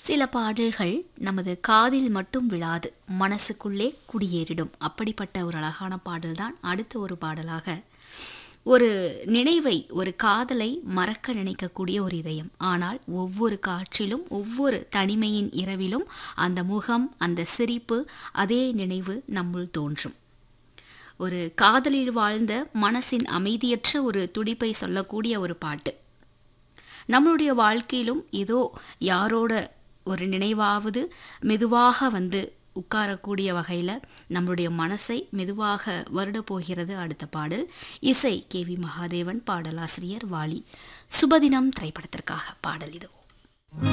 சில பாடல்கள் நமது காதில் மட்டும் விழாது மனசுக்குள்ளே குடியேறிடும் அப்படிப்பட்ட ஒரு அழகான பாடல்தான் அடுத்த ஒரு பாடலாக ஒரு நினைவை ஒரு காதலை மறக்க நினைக்கக்கூடிய ஒரு இதயம் ஆனால் ஒவ்வொரு காற்றிலும் ஒவ்வொரு தனிமையின் இரவிலும் அந்த முகம் அந்த சிரிப்பு அதே நினைவு நம்முள் தோன்றும் ஒரு காதலில் வாழ்ந்த மனசின் அமைதியற்ற ஒரு துடிப்பை சொல்லக்கூடிய ஒரு பாட்டு நம்மளுடைய வாழ்க்கையிலும் ஏதோ யாரோட ஒரு நினைவாவது மெதுவாக வந்து உட்காரக்கூடிய வகையில் நம்மளுடைய மனசை மெதுவாக வருட போகிறது அடுத்த பாடல் இசை கே வி மகாதேவன் பாடலாசிரியர் வாலி சுபதினம் திரைப்படத்திற்காக பாடல் இது